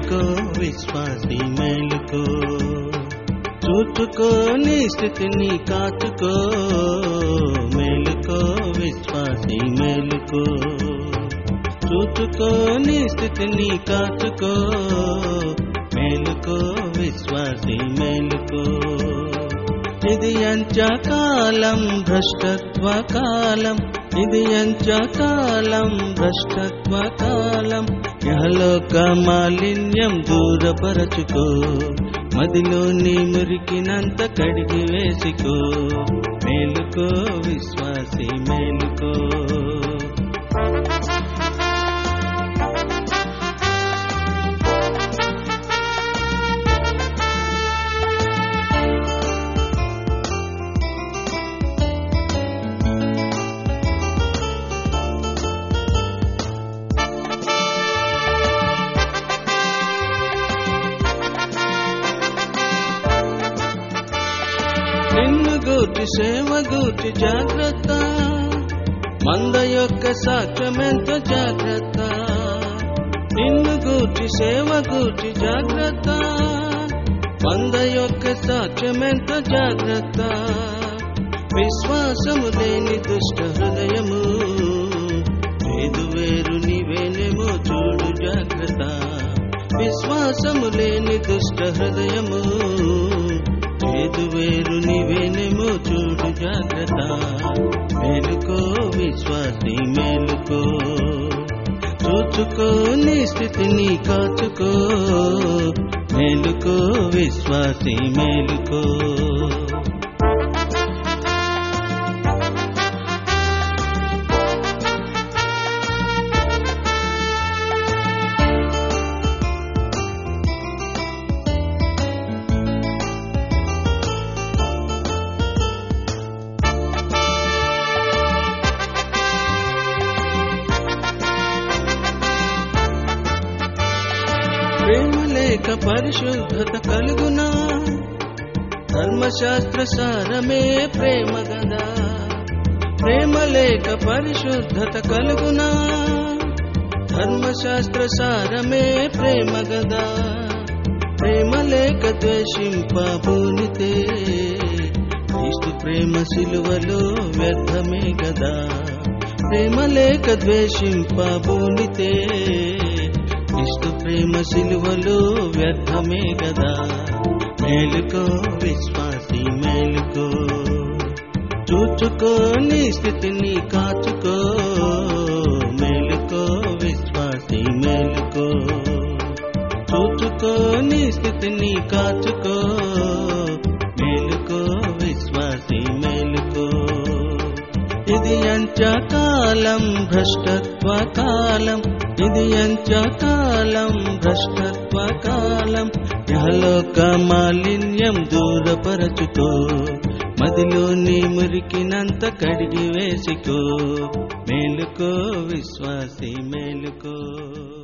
మేలుకో విశ్వాసి మేలుకో చూచుకో నీ స్థితిని కాచుకో మేలుకో విశ్వాసి మేలుకో చూచుకో నీ స్థితిని కాచుకో మేలుకో విశ్వాసి మేలుకో ఇది అంచకాలం భ్రష్టత్వ కాలం ఇది అంచకాలం భ్రష్టత్వ కాలం యహలోక మాలిన్యం దూరపరచుకో మదిలోని మురికినంత కడిగి వేసుకో మేలుకో విశ్వాసి మేలుకో నిన్ను గూర్చి సేవ గూర్చి జాగ్రత్త మంద యొక్క సాక్ష్యమెంతో జాగ్రత్త నిన్ను గూర్చి సేవ గూర్చి జాగ్రత్త మంద యొక్క సాక్ష్యమెంతో జాగ్రత్త విశ్వాసము లేని దుష్ట హృదయము వేదు వేరు నీవేనేమో చూడు జాగ్రత్త విశ్వాసము లేని దుష్ట హృదయము చేదు వేరు నీవేనేమో చూడు జాగ్రత్త మేలుకో విశ్వాసి మేలుకో చూచుకో నీ స్థితిని కాచుకో మేలుకో విశ్వాసి మేలుకో ప్రేమ లేక పరిశుద్ధత కలుగునా ధర్మశాస్త్ర సారమే ప్రేమ గదా ప్రేమ లేక పరిశుద్ధత కలుగునా ధర్మశాస్త్ర సారమే ప్రేమ గదా ప్రేమ లేక ద్వేషింపబూనితే క్రీస్తు ప్రేమ సిలువలో వ్యర్థమే గదా ప్రేమ లేక ద్వేషింపబూనితే క్రీస్తు ప్రేమ సిలువలో వ్యర్థమే గదా మేలుకో విశ్వాసి మేలుకో చూచుకో నీ స్థితిని కాచుకో మేలుకో విశ్వాసి మేలుకో చూచుకో నీ స్థితిని కాచుకో మేలుకో విశ్వాసి మేలుకో ఇది అంచకాలం భ్రష్టత్వ కాలం ఇది అంచకాలం భ్రష్టత్వ కాలం యహలోక మాలిన్యం దూరపరచుకో మదిలోని మురికినంత కడిగి వేసుకో మేలుకో విశ్వాసి మేలుకో